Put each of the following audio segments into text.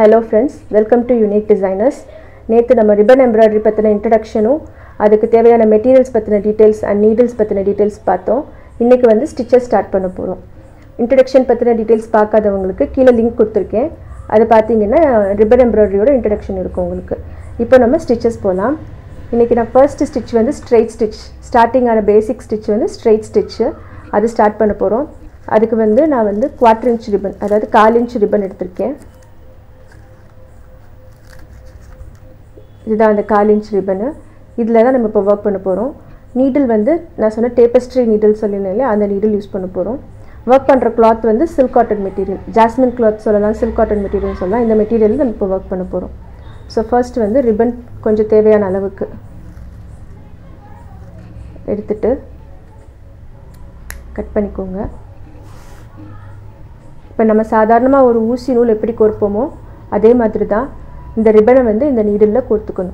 hello friends welcome to unique designers நேற்று நம்ம ribbon embroidery பற்றின இன்ட்ரடக்ஷனும் அதுக்கு தேவையான மெட்டீரியல்ஸ் பற்றின டீட்டெயில்ஸ் அண்ட் நீடில்ஸ் பற்றின டீட்டெயில்ஸ் பார்த்தோம் இன்றைக்கி வந்து ஸ்டிச்சஸ் ஸ்டார்ட் பண்ண போகிறோம் இன்ட்ரடக்ஷன் பற்றின டீட்டெயில்ஸ் பார்க்காதவங்களுக்கு கீழே லிங்க் கொடுத்துருக்கேன் அது பார்த்தீங்கன்னா ரிப்பன் எம்ப்ராய்டரியோட இன்ட்ரடக்ஷன் இருக்கும் உங்களுக்கு இப்போ நம்ம ஸ்டிச்சஸ் போகலாம் இன்றைக்கி நான் ஃபர்ஸ்ட் ஸ்டிச் வந்து ஸ்ட்ரெயிட் ஸ்டிச் ஸ்டார்டிங்கான பேசிக் ஸ்டிச் வந்து ஸ்ட்ரெயிட் ஸ்டிச்சு அது ஸ்டார்ட் பண்ண போகிறோம் அதுக்கு வந்து நான் வந்து குவார்டர் இன்ச் ரிப்பன் அதாவது கால் இன்ச் ரிப்பன் எடுத்திருக்கேன் இதுதான் அந்த கால் இன்ச் ரிப்பனு இதில் தான் நம்ம இப்போ ஒர்க் பண்ண போகிறோம் நீடில் வந்து நான் சொன்ன டேப்பஸ்ட்ரி நீடில் சொல்லியிருந்தேன் இல்லையா அந்த நீடில் யூஸ் பண்ண போகிறோம் ஒர்க் பண்ணுற கிளாத் வந்து silk cotton material jasmine cloth சொல்லலாம் சில்க் காட்டன் மெட்டீரியல் சொல்லலாம் இந்த மெட்டீரியலில் நம்ம இப்போ ஒர்க் பண்ண போகிறோம் ஸோ ஃபர்ஸ்ட் வந்து ரிப்பன் கொஞ்சம் தேவையான அளவுக்கு எடுத்துட்டு கட் பண்ணிக்கோங்க இப்போ நம்ம சாதாரணமாக ஒரு ஊசி நூல் எப்படி கோர்ப்போமோ அதே மாதிரி தான் இந்த ரிப்பனை வந்து இந்த நீடிலில் கோர்த்துக்கணும்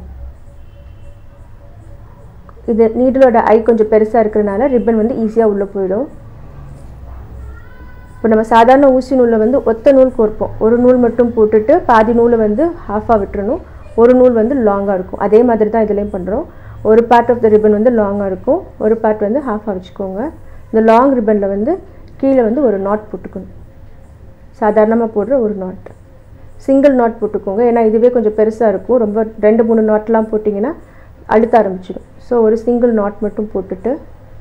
இது நீடிலோட ஐ கொஞ்சம் பெருசாக இருக்கிறனால ரிப்பன் வந்து ஈஸியாக உள்ளே போயிடும் இப்போ நம்ம சாதாரண ஊசி நூலில் வந்து ஒத்த நூல் கோர்ப்போம் ஒரு நூல் மட்டும் போட்டுட்டு பாதி நூலை வந்து ஹாஃபாக விட்டுறணும் ஒரு நூல் வந்து லாங்காக இருக்கும் அதே மாதிரி தான் இதுலேயும் பண்ணுறோம் ஒரு பார்ட் ஆஃப் த ரிப்பன் வந்து லாங்காக இருக்கும் ஒரு பார்ட் வந்து ஹாஃபாக வச்சுக்கோங்க இந்த லாங் ரிப்பனில் வந்து கீழே வந்து ஒரு நாட் போட்டுக்கணும் சாதாரணமாக போடுற ஒரு நாட் சிங்கிள் நாட் போட்டுக்கோங்க ஏன்னா இதுவே கொஞ்சம் பெருசாக இருக்கும் ரொம்ப ரெண்டு மூணு நாட்லாம் போட்டிங்கன்னா அழுத்த ஆரம்பிச்சிடும் ஸோ ஒரு சிங்கிள் நாட் மட்டும் போட்டுட்டு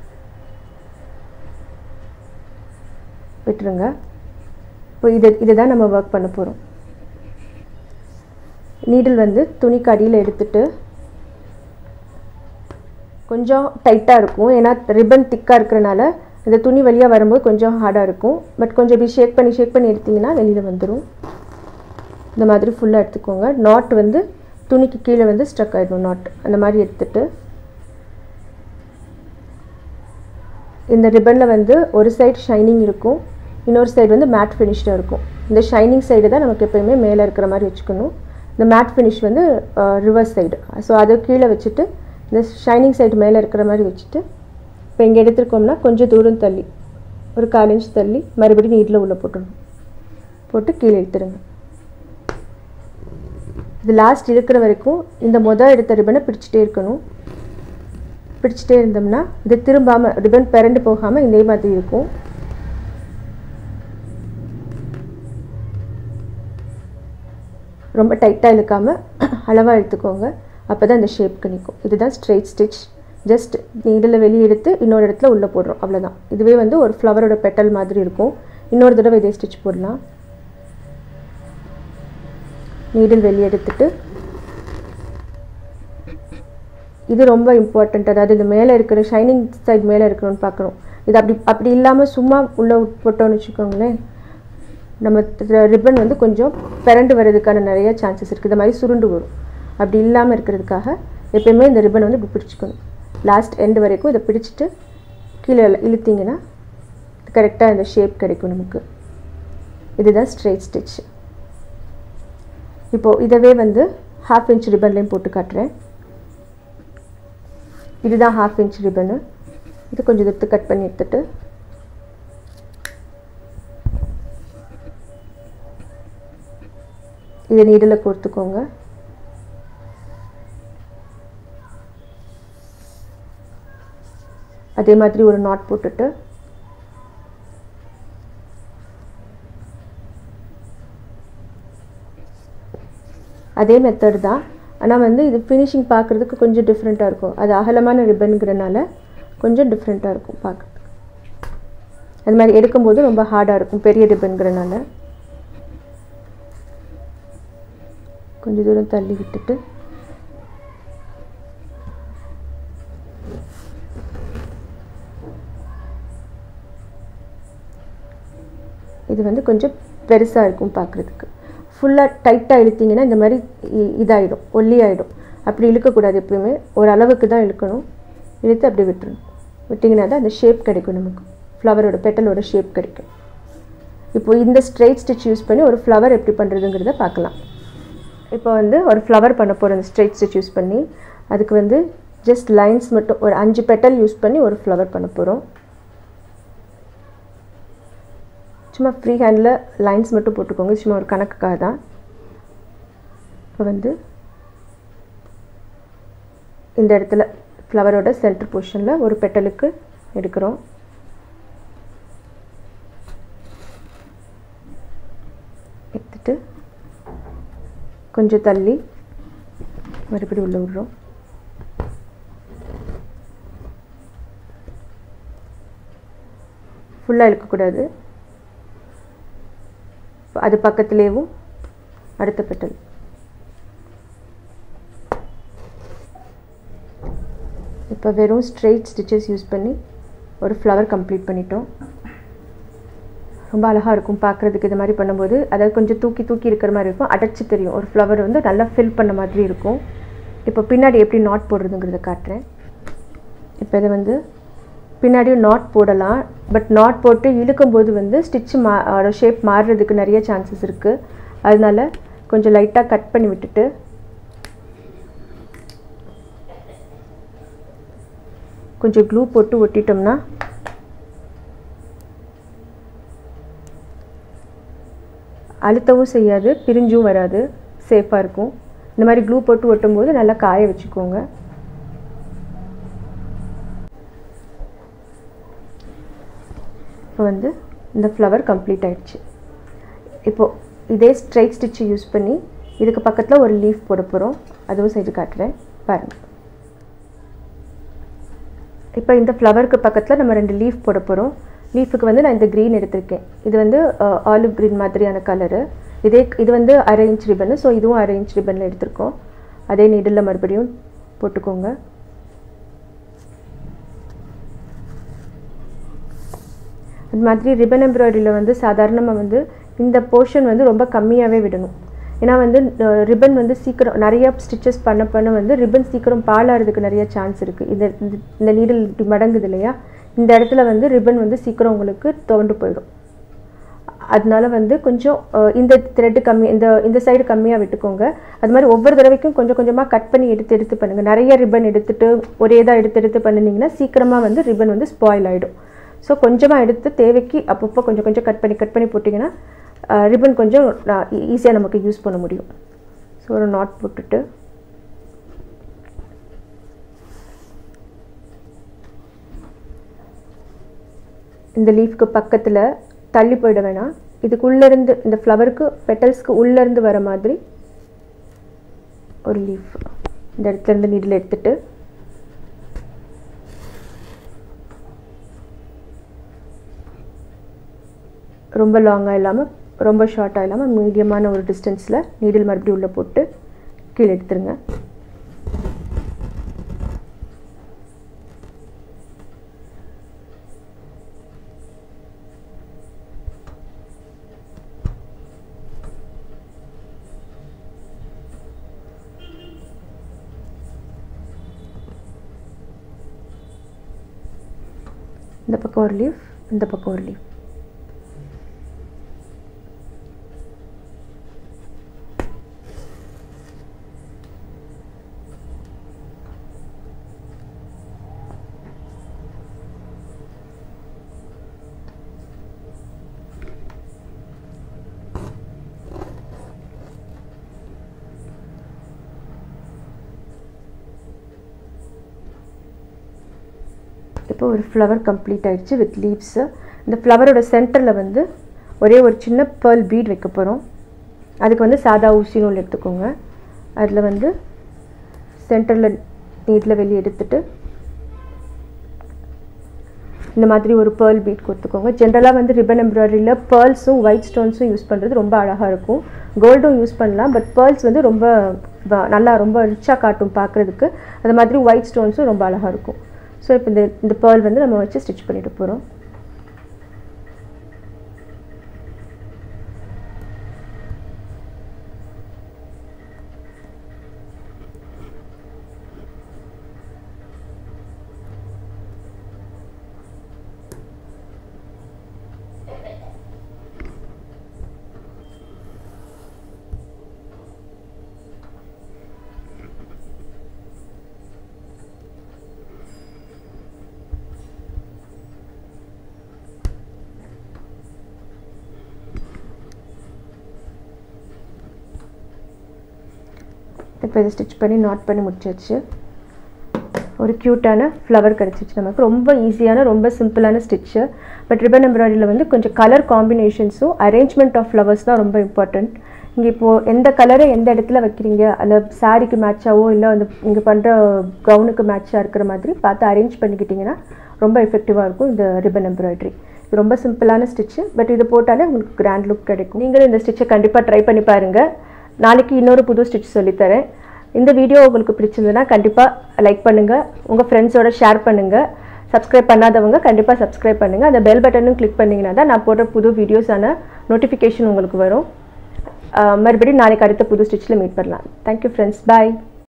விட்டுருங்க இப்போ இது இதை தான் நம்ம ஒர்க் பண்ண போகிறோம் நீடில் வந்து துணிக்கு அடியில் எடுத்துட்டு கொஞ்சம் டைட்டாக இருக்கும் ஏன்னா ரிப்பன் திக்காக இருக்கிறனால இந்த துணி வழியாக வரும்போது கொஞ்சம் ஹார்டாக இருக்கும் பட் கொஞ்சம் இப்படி ஷேக் பண்ணி ஷேக் பண்ணி எடுத்திங்கன்னா வெளியில் வந்துடும் இந்த மாதிரி ஃபுல்லாக எடுத்துக்கோங்க நாட் வந்து துணிக்கு கீழே வந்து ஸ்ட்ரக் ஆகிடும் நாட் அந்த மாதிரி எடுத்துட்டு இந்த ரிப்பனில் வந்து ஒரு சைடு ஷைனிங் இருக்கும் இன்னொரு சைடு வந்து மேட் ஃபினிஷ்டாக இருக்கும் இந்த ஷைனிங் சைடு தான் நமக்கு எப்போயுமே மேலே இருக்கிற மாதிரி வச்சுக்கணும் இந்த மேட் ஃபினிஷ் வந்து ரிவர்ஸ் சைடு ஸோ அதை கீழே வச்சுட்டு இந்த ஷைனிங் சைடு மேலே இருக்கிற மாதிரி வச்சுட்டு இப்போ இங்கே எடுத்துருக்கோம்னா கொஞ்சம் தூரம் தள்ளி ஒரு கால் இன்ச் தள்ளி மறுபடியும் நீட்டில் உள்ளே போட்டுடணும் போட்டு கீழே எடுத்துருங்க இது லாஸ்ட் இருக்கிற வரைக்கும் இந்த மொதல் எடுத்த ரிப்பனை பிடிச்சிட்டே இருக்கணும் பிடிச்சிட்டே இருந்தோம்னா இது திரும்பாமல் ரிப்பன் பிறண்டு போகாமல் இதே மாதிரி இருக்கும் ரொம்ப டைட்டாக இழுக்காமல் அளவாக எடுத்துக்கோங்க அப்போ தான் இந்த ஷேப்க்கு நிற்கும் இதுதான் ஸ்ட்ரெயிட் ஸ்டிச் ஜஸ்ட் நீடில் வெளியே எடுத்து இன்னொரு இடத்துல உள்ளே போடுறோம் அவ்வளோதான் இதுவே வந்து ஒரு ஃப்ளவரோட பெட்டல் மாதிரி இருக்கும் இன்னொரு தடவை இதே ஸ்டிச் போடலாம் நீடில் வெளியே எடுத்துட்டு இது ரொம்ப இம்பார்ட்டண்ட் அதாவது இந்த மேலே இருக்கிற ஷைனிங் சைட் மேலே இருக்கணும்னு பார்க்குறோம் இது அப்படி அப்படி இல்லாமல் சும்மா உள்ளே போட்டோன்னு வச்சுக்கோங்களேன் நம்ம ரிப்பன் வந்து கொஞ்சம் பிறண்டு வர்றதுக்கான நிறைய சான்சஸ் இருக்குது இந்த மாதிரி சுருண்டு வரும் அப்படி இல்லாமல் இருக்கிறதுக்காக எப்பயுமே இந்த ரிப்பன் வந்து இப்படி பிடிச்சிக்கணும் லாஸ்ட் எண்டு வரைக்கும் இதை பிடிச்சிட்டு கீழே இழுத்திங்கன்னா கரெக்டாக இந்த ஷேப் கிடைக்கும் நமக்கு இதுதான் ஸ்ட்ரெயிட் ஸ்டிச் இப்போது இதவே வந்து ஹாஃப் இன்ச் ரிப்பன்லேயும் போட்டு காட்டுறேன் இதுதான் ஹாஃப் இன்ச் ரிப்பனு இது கொஞ்சம் தூரத்து கட் பண்ணி எடுத்துட்டு இதை நீடில் கோர்த்துக்கோங்க அதே மாதிரி ஒரு நாட் போட்டுட்டு அதே மெத்தட் தான் ஆனால் வந்து இது ஃபினிஷிங் பார்க்குறதுக்கு கொஞ்சம் டிஃப்ரெண்ட்டாக இருக்கும் அது அகலமான ரிப்பனுங்கிறனால கொஞ்சம் டிஃப்ரெண்ட்டாக இருக்கும் பார்க்க அது மாதிரி எடுக்கும்போது ரொம்ப ஹார்டாக இருக்கும் பெரிய ரிப்பனுங்கிறனால கொஞ்சம் தூரம் தள்ளி விட்டுட்டு இது வந்து கொஞ்சம் பெருசாக இருக்கும் பார்க்குறதுக்கு ஃபுல்லாக டைட்டாக இழுத்திங்கன்னா இந்த மாதிரி இதாகிடும் ஒல்லி ஆகிடும் அப்படி இழுக்கக்கூடாது எப்பயுமே ஒரு அளவுக்கு தான் இழுக்கணும் இழுத்து அப்படி விட்டுறணும் விட்டிங்கன்னா தான் அந்த ஷேப் கிடைக்கும் நமக்கு ஃப்ளவரோட பெட்டலோட ஷேப் கிடைக்கும் இப்போது இந்த ஸ்ட்ரெயிட் ஸ்டிச் யூஸ் பண்ணி ஒரு ஃப்ளவர் எப்படி பண்ணுறதுங்கிறத பார்க்கலாம் இப்போ வந்து ஒரு ஃப்ளவர் பண்ண போகிறோம் இந்த ஸ்ட்ரெயிட் ஸ்டிச் யூஸ் பண்ணி அதுக்கு வந்து ஜஸ்ட் லைன்ஸ் மட்டும் ஒரு அஞ்சு பெட்டல் யூஸ் பண்ணி ஒரு ஃப்ளவர் பண்ண போகிறோம் சும்மா ஃப்ரீ ஹேண்டில் லைன்ஸ் மட்டும் போட்டுக்கோங்க சும்மா ஒரு கணக்குக்காக தான் இப்போ வந்து இந்த இடத்துல ஃப்ளவரோட சென்டர் போர்ஷனில் ஒரு பெட்டலுக்கு எடுக்கிறோம் எடுத்துட்டு கொஞ்சம் தள்ளி மறுபடியும் உள்ள விடுறோம் ஃபுல்லாக இழுக்கக்கூடாது அது பக்கத்துலேயும் அடுத்த பெட்டல் இப்போ வெறும் ஸ்ட்ரெயிட் ஸ்டிச்சஸ் யூஸ் பண்ணி ஒரு ஃப்ளவர் கம்ப்ளீட் பண்ணிட்டோம் ரொம்ப அழகாக இருக்கும் பார்க்குறதுக்கு இது மாதிரி பண்ணும்போது அதாவது கொஞ்சம் தூக்கி தூக்கி இருக்கிற மாதிரி இருக்கும் அடைச்சி தெரியும் ஒரு ஃப்ளவர் வந்து நல்லா ஃபில் பண்ண மாதிரி இருக்கும் இப்போ பின்னாடி எப்படி நாட் போடுறதுங்கிறத காட்டுறேன் இப்போ இதை வந்து பின்னாடியும் நாட் போடலாம் பட் நாட் போட்டு இழுக்கும்போது வந்து ஸ்டிச்சு மா ஷேப் மாறுறதுக்கு நிறைய சான்சஸ் இருக்குது அதனால கொஞ்சம் லைட்டாக கட் பண்ணி விட்டுட்டு கொஞ்சம் க்ளூ போட்டு ஒட்டிட்டோம்னா அழுத்தவும் செய்யாது பிரிஞ்சும் வராது சேஃபாக இருக்கும் இந்த மாதிரி க்ளூ போட்டு ஒட்டும்போது நல்லா காய வச்சுக்கோங்க இப்போ வந்து இந்த ஃப்ளவர் கம்ப்ளீட் ஆயிடுச்சு இப்போது இதே ஸ்ட்ரைட் ஸ்டிச்சு யூஸ் பண்ணி இதுக்கு பக்கத்தில் ஒரு லீஃப் போட போகிறோம் அதுவும் செஞ்சு காட்டுறேன் பாருங்கள் இப்போ இந்த ஃப்ளவருக்கு பக்கத்தில் நம்ம ரெண்டு லீஃப் போட போகிறோம் லீஃபுக்கு வந்து நான் இந்த க்ரீன் எடுத்திருக்கேன் இது வந்து ஆலிவ் க்ரீன் மாதிரியான கலரு இதே இது வந்து அரேஞ்ச் ரிப்பனு ஸோ இதுவும் அரேஞ்ச் ரிப்பனில் எடுத்திருக்கோம் அதே நீடில் மறுபடியும் போட்டுக்கோங்க அது மாதிரி ரிப்பன் எம்ப்ராய்டரியில் வந்து சாதாரணமாக வந்து இந்த போர்ஷன் வந்து ரொம்ப கம்மியாகவே விடணும் ஏன்னா வந்து ரிப்பன் வந்து சீக்கிரம் நிறைய ஸ்டிச்சஸ் பண்ண பண்ண வந்து ரிப்பன் சீக்கிரம் பாலாகிறதுக்கு நிறைய சான்ஸ் இருக்குது இந்த இந்த நீடில் இப்படி மடங்குது இல்லையா இந்த இடத்துல வந்து ரிப்பன் வந்து சீக்கிரம் உங்களுக்கு தோண்டு போயிடும் அதனால வந்து கொஞ்சம் இந்த த்ரெட்டு கம்மி இந்த இந்த சைடு கம்மியாக விட்டுக்கோங்க அது மாதிரி ஒவ்வொரு தடவைக்கும் கொஞ்சம் கொஞ்சமாக கட் பண்ணி எடுத்து எடுத்து பண்ணுங்கள் நிறைய ரிப்பன் எடுத்துட்டு ஒரே இதாக எடுத்து எடுத்து பண்ணினீங்கன்னா சீக்கிரமாக வந்து ரிப்பன் வந்து ஸ்பாயில் ஆகிடும் ஸோ கொஞ்சமாக எடுத்து தேவைக்கு அப்பப்போ கொஞ்சம் கொஞ்சம் கட் பண்ணி கட் பண்ணி போட்டிங்கன்னா ரிப்பன் கொஞ்சம் ஈஸியாக நமக்கு யூஸ் பண்ண முடியும் ஸோ ஒரு நாட் போட்டுட்டு இந்த லீஃப்க்கு பக்கத்தில் தள்ளி போயிட வேணாம் இதுக்குள்ளேருந்து இந்த ஃப்ளவருக்கு பெட்டல்ஸ்க்கு உள்ளேருந்து வர மாதிரி ஒரு லீஃப் இந்த இடத்துலேருந்து நீடில் எடுத்துட்டு ரொம்ப லாங்காக இல்லாமல் ரொம்ப ஷார்ட்டாக இல்லாமல் மீடியமான ஒரு டிஸ்டன்ஸில் நீடில் மறுபடியும் உள்ளே போட்டு கீழே எடுத்துருங்க இந்த பக்கம் ஒரு லீஃப் இந்த பக்கம் ஒரு லீஃப் இப்போ ஒரு ஃப்ளவர் கம்ப்ளீட் ஆயிடுச்சு வித் லீவ்ஸு இந்த ஃப்ளவரோட சென்டரில் வந்து ஒரே ஒரு சின்ன பேர்ல் பீட் வைக்க போகிறோம் அதுக்கு வந்து சாதா ஊசி நூல் எடுத்துக்கோங்க அதில் வந்து சென்டரில் நீட்டில் வெளியே எடுத்துட்டு இந்த மாதிரி ஒரு பேர்ல் பீட் கொடுத்துக்கோங்க ஜென்ரலாக வந்து ரிப்பன் எம்ப்ராய்டரியில் பேர்ல்ஸும் ஒயிட் ஸ்டோன்ஸும் யூஸ் பண்ணுறது ரொம்ப அழகாக இருக்கும் கோல்டும் யூஸ் பண்ணலாம் பட் பேர்ல்ஸ் வந்து ரொம்ப நல்லா ரொம்ப ரிச்சாக காட்டும் பார்க்குறதுக்கு அது மாதிரி ஒயிட் ஸ்டோன்ஸும் ரொம்ப அழகாக இருக்கும் ஸோ இப்போ இந்த இந்த பேர்ல் வந்து நம்ம வச்சு ஸ்டிச் பண்ணிட்டு போகிறோம் இப்போ இதை ஸ்டிச் பண்ணி நாட் பண்ணி முடிச்சாச்சு ஒரு க்யூட்டான ஃப்ளவர் கிடச்சிச்சு நமக்கு ரொம்ப ஈஸியான ரொம்ப சிம்பிளான ஸ்டிச்சு பட் ரிப்பன் எம்ப்ராய்டரியில் வந்து கொஞ்சம் கலர் காம்பினேஷன்ஸும் அரேஞ்ச்மெண்ட் ஆஃப் ஃப்ளவர்ஸ் தான் ரொம்ப இம்பார்ட்டண்ட் இங்கே இப்போது எந்த கலரை எந்த இடத்துல வைக்கிறீங்க அந்த சாரிக்கு மேட்சாவோ இல்லை அந்த இங்கே பண்ணுற கவுனுக்கு மேட்சாக இருக்கிற மாதிரி பார்த்து அரேஞ்ச் பண்ணிக்கிட்டிங்கன்னா ரொம்ப எஃபெக்டிவாக இருக்கும் இந்த ரிப்பன் எம்ப்ராய்டரி இது ரொம்ப சிம்பிளான ஸ்டிச்சு பட் இது போட்டாலே உங்களுக்கு கிராண்ட் லுக் கிடைக்கும் நீங்களும் இந்த ஸ்டிச்சை கண்டிப்பாக ட்ரை பண்ணி பாருங்கள் நாளைக்கு இன்னொரு புது ஸ்டிச் சொல்லித்தரேன் இந்த வீடியோ உங்களுக்கு பிடிச்சிருந்ததுன்னா கண்டிப்பாக லைக் பண்ணுங்கள் உங்கள் ஃப்ரெண்ட்ஸோட ஷேர் பண்ணுங்கள் சப்ஸ்கிரைப் பண்ணாதவங்க கண்டிப்பாக சப்ஸ்கிரைப் பண்ணுங்கள் அந்த பெல் பட்டனும் கிளிக் பண்ணிங்கன்னா தான் நான் போடுற புது வீடியோஸான நோட்டிஃபிகேஷன் உங்களுக்கு வரும் மறுபடியும் நாளைக்கு அடுத்த புது ஸ்டிச்சில் மீட் பண்ணலாம் தேங்க்யூ ஃப்ரெண்ட்ஸ் பாய்